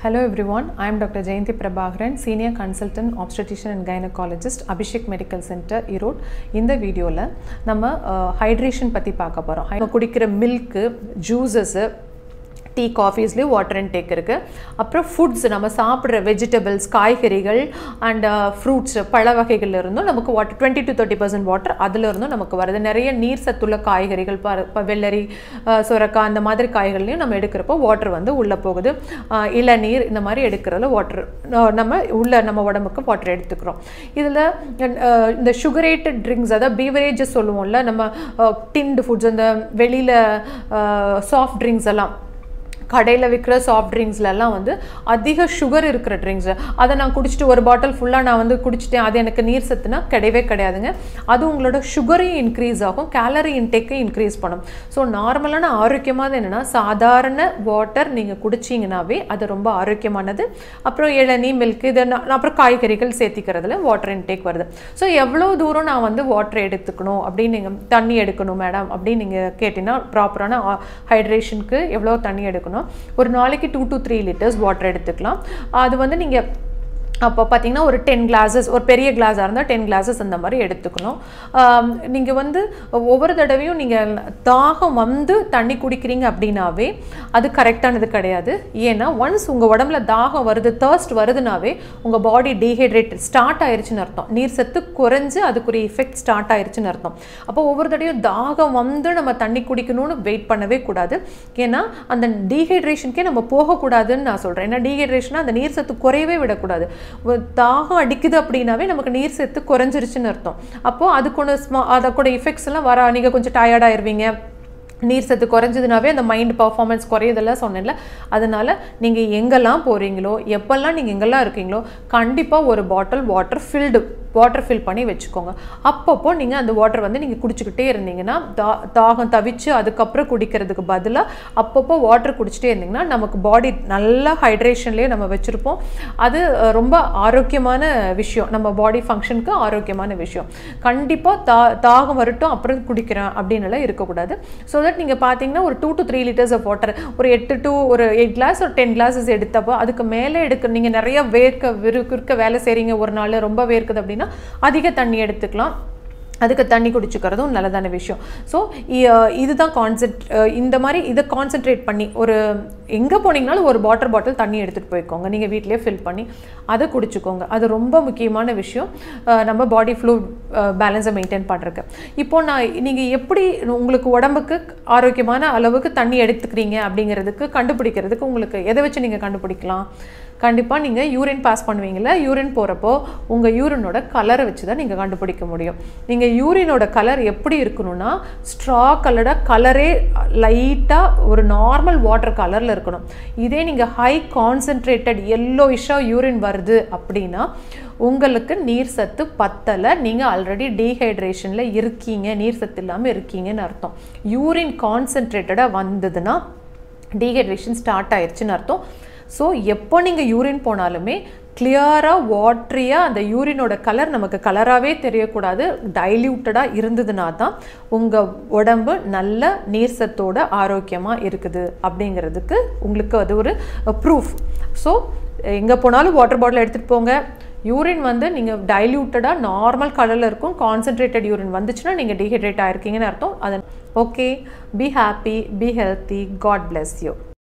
Hello everyone, I am Dr. Jayanti Prabhakaran, Senior Consultant Obstetrician and Gynecologist, Abhishek Medical Center, Erode இந்த வீடியோவில் நம்ம hydration பற்றி பார்க்க போகிறோம் நம்ம குடிக்கிற மில்க்கு ஜூஸஸ்ஸு டீ காஃபீஸ்லேயும் வாட்டர் இன்டேக் இருக்குது அப்புறம் ஃபுட்ஸ் நம்ம சாப்பிட்ற வெஜிடபிள்ஸ் காய்கறிகள் அண்ட் ஃப்ரூட்ஸ் பழ வகைகள்ல இருந்தும் நமக்கு water twenty to thirty percent water அதுல இருந்தும் நமக்கு வருது நிறைய நீர் சத்துள்ள காய்கறிகள் ப ப- வெள்ளரி அஹ், சுரக்காய் அந்த மாதிரி காய்கள்லையும் நம்ம எடுக்கிறப்போ வாட்டர் வந்து உள்ளே போகுது அஹ், இளநீர் இந்த மாதிரி எடுக்கிறதுல வாட்டர் நம்ம உள்ள நம்ம உடம்புக்கு வாட்டர் எடுத்துக்கிறோம் இதில் இந்த சுகரேட்டட் ட்ரிங்க்ஸ் அதாவது பீவரேஜஸ் சொல்லுவோம்ல நம்ம டின்டு ஃபுட்ஸ் அந்த வெளியில் சாஃப்ட் ட்ரிங்க்ஸ் எல்லாம் கடையில் விற்கிற சாஃப்ட் ட்ரிங்க்ஸ்லலாம் வந்து அதிக சுகர் இருக்கிற ட்ரிங்க்ஸ் அதை நான் குடிச்சிட்டு ஒரு பாட்டில் ஃபுல்லாக நான் வந்து குடிச்சிட்டேன் அது எனக்கு நீர் சத்துனா கிடையவே கிடையாதுங்க அது உங்களோட சுகரையும் இன்க்ரீஸ் ஆகும் கேலரி இன்டேக்கை இன்க்ரீஸ் பண்ணும் ஸோ நார்மலான ஆரோக்கியமானது என்னென்னா சாதாரண வாட்டர் நீங்கள் குடிச்சிங்கனாவே அது ரொம்ப ஆரோக்கியமானது அப்புறம் இளநீ மில்க் இது நான் அப்புறம் காய்கறிகள் சேர்த்திக்கிறதுல வாட்டர் இன்டேக் வருது ஸோ எவ்வளோ தூரம் நான் வந்து வாட்டர் எடுத்துக்கணும் அப்படின்னு நீங்கள் தண்ணி எடுக்கணும் மேடம் அப்படின்னு நீங்கள் கேட்டிங்கன்னா ப்ராப்பரான ஹைட்ரேஷனுக்கு எவ்வளோ தண்ணி எடுக்கணும் ஒரு நாளைக்கு two to three litres water எடுத்துக்கலாம் அது வந்து நீங்கள் அப்போ பார்த்தீங்கன்னா ஒரு டென் கிளாஸஸ் ஒரு பெரிய கிளாஸாக இருந்தால் டென் கிளாஸஸ் அந்த மாதிரி எடுத்துக்கணும் நீங்கள் வந்து ஒவ்வொரு தடவையும் நீங்கள் தாகம் வந்து தண்ணி குடிக்கிறீங்க அப்படின்னாவே அது கரெக்டானது கிடையாது ஏன்னா ஒன்ஸ் உங்கள் உடம்புல தாகம் வருது thirst வருதுனாவே உங்கள் பாடி டீஹைட்ரேட் ஸ்டார்ட் ஆயிருச்சுன்னு அர்த்தம் நீர் சத்து குறைஞ்சு அதுக்குரிய எஃபெக்ட் ஸ்டார்ட் ஆயிருச்சுன்னு அர்த்தம் அப்போ ஒவ்வொரு தடவையும் தாகம் வந்து நம்ம தண்ணி குடிக்கணும்னு வெயிட் பண்ணவே கூடாது ஏன்னா அந்த டீஹைட்ரேஷனுக்கே நம்ம போகக்கூடாதுன்னு நான் சொல்கிறேன் ஏன்னா டீஹைட்ரேஷனாக அந்த நீர் சத்து குறையவே விடக்கூடாது ஒரு தாகம் அடிக்குது அப்படின்னாவே நமக்கு நீர் சத்து குறைஞ்சிருச்சுன்னு அர்த்தம் அப்போது அதுக்குள்ள ஸ்மா அதோட எஃபெக்ட்ஸ் எல்லாம் வர நீங்கள் கொஞ்சம் டயர்டாயிருவீங்க நீர் சத்து குறைஞ்சதுனாவே அந்த மைண்ட் பர்ஃபார்மன்ஸ் குறையதெல்லாம் சொன்னேன்ல அதனால நீங்கள் எங்கெல்லாம் போகிறீங்களோ எப்பெல்லாம் நீங்கள் எங்கெல்லாம் இருக்கீங்களோ கண்டிப்பாக ஒரு bottle water filled water fill பண்ணி வச்சுக்கோங்க அப்பப்போ நீங்கள் அந்த வாட்டர் வந்து நீங்கள் குடிச்சிக்கிட்டே இருந்தீங்கன்னா தா தாகம் தவிச்சு அதுக்கப்புறம் குடிக்கிறதுக்கு பதிலாக அப்பப்போ வாட்டர் குடிச்சிட்டே இருந்தீங்கன்னா நமக்கு பாடி நல்ல ஹைட்ரேஷன்லேயே நம்ம வச்சுருப்போம் அது அஹ், ரொம்ப ஆரோக்கியமான விஷயம் நம்ம பாடி ஃபங்க்ஷனுக்கு ஆரோக்கியமான விஷயம் கண்டிப்பாக தா தாகம் வரட்டும் அப்புறம் குடிக்கிறேன் அப்படின்னு எல்லாம் இருக்கக்கூடாது ஸோ தட் நீங்கள் பார்த்தீங்கன்னா ஒரு two to three litres of water ஒரு எட்டு டு ஒரு எயிட் கிளாஸ் ஒரு டென் கிளாஸஸ் எடுத்தப்போ அதுக்கு மேலே எடுக்க நீங்கள் நிறைய வேர்க்க விறுக்கு இருக்க வேலை செய்கிறீங்க ஒரு நாள் ரொம்ப வேர்க்குது அப்படின்னா அதிக தண்ணி எடுத்துக்கலாம் அதுக்கு தண்ணி குடிச்சுக்கிறதும் நல்லதான விஷயம் ஸோ இதுதான் கான்சென்ட் இந்த மாதிரி இதை கான்சென்ட்ரேட் பண்ணி ஒரு எங்கே போனீங்கனாலும் ஒரு வாட்டர் பாட்டில் தண்ணி எடுத்துகிட்டு போய்க்கோங்க நீங்கள் வீட்டிலேயே ஃபில் பண்ணி அதை குடிச்சுக்கோங்க அது ரொம்ப முக்கியமான விஷயம் அஹ், நம்ம பாடி ஃப்ளூ பேலன்ஸை மெயின்டைன் பண்ணுறதுக்கு இப்போ நான் நீங்கள் எப்படி உங்களுக்கு உடம்புக்கு ஆரோக்கியமான அளவுக்கு தண்ணி எடுத்துக்கிறீங்க அப்படிங்கிறதுக்கு கண்டுபிடிக்கிறதுக்கு உங்களுக்கு எதை வச்சு நீங்கள் கண்டுபிடிக்கலாம் கண்டிப்பாக நீங்கள் யூரின் பாஸ் பண்ணுவீங்கள்ல யூரின் போகிறப்போ உங்கள் யூரினோட கலரை வச்சு தான் நீங்கள் கண்டுபிடிக்க முடியும் நீங்கள் யூரினோட கலர் எப்படி இருக்கணும்னா ஸ்ட்ரா கலரோட கலரே லைட்டாக ஒரு நார்மல் வாட்டர் கலரில் இருக்கணும் இதே நீங்கள் ஹை கான்சென்ட்ரேட்டட் எல்லோயிஷாக யூரின் வருது அப்படின்னா உங்களுக்கு நீர் சத்து பத்தலை நீங்கள் ஆல்ரெடி டீஹைட்ரேஷனில் இருக்கீங்க நீர் சத்து இல்லாமல் இருக்கீங்கன்னு அர்த்தம் யூரின் கான்சென்ட்ரேட்டடாக வந்ததுன்னா டீஹைட்ரேஷன் ஸ்டார்ட் ஆயிடுச்சுன்னு அர்த்தம் ஸோ எப்போ நீங்கள் யூரின் போனாலுமே கிளியராக வாட்ரியாக அந்த யூரினோட கலர் நமக்கு கலராகவே தெரியக்கூடாது டைல்யூட்டடாக இருந்ததுனா தான் உங்கள் உடம்பு நல்ல நீர் சத்தோட ஆரோக்கியமாக இருக்குது அப்படிங்கிறதுக்கு உங்களுக்கு அது ஒரு ப்ரூஃப் ஸோ எங்கே போனாலும் வாட்டர் பாட்டில் எடுத்துகிட்டு போங்க யூரின் வந்து நீங்கள் டைல்யூட்டடாக நார்மல் கலரில் இருக்கும் கான்சென்ட்ரேட்டட் யூரின் வந்துச்சுன்னா நீங்கள் டீஹைட்ரேட் ஆயிருக்கீங்கன்னு அர்த்தம் அது okay be happy be healthy god bless you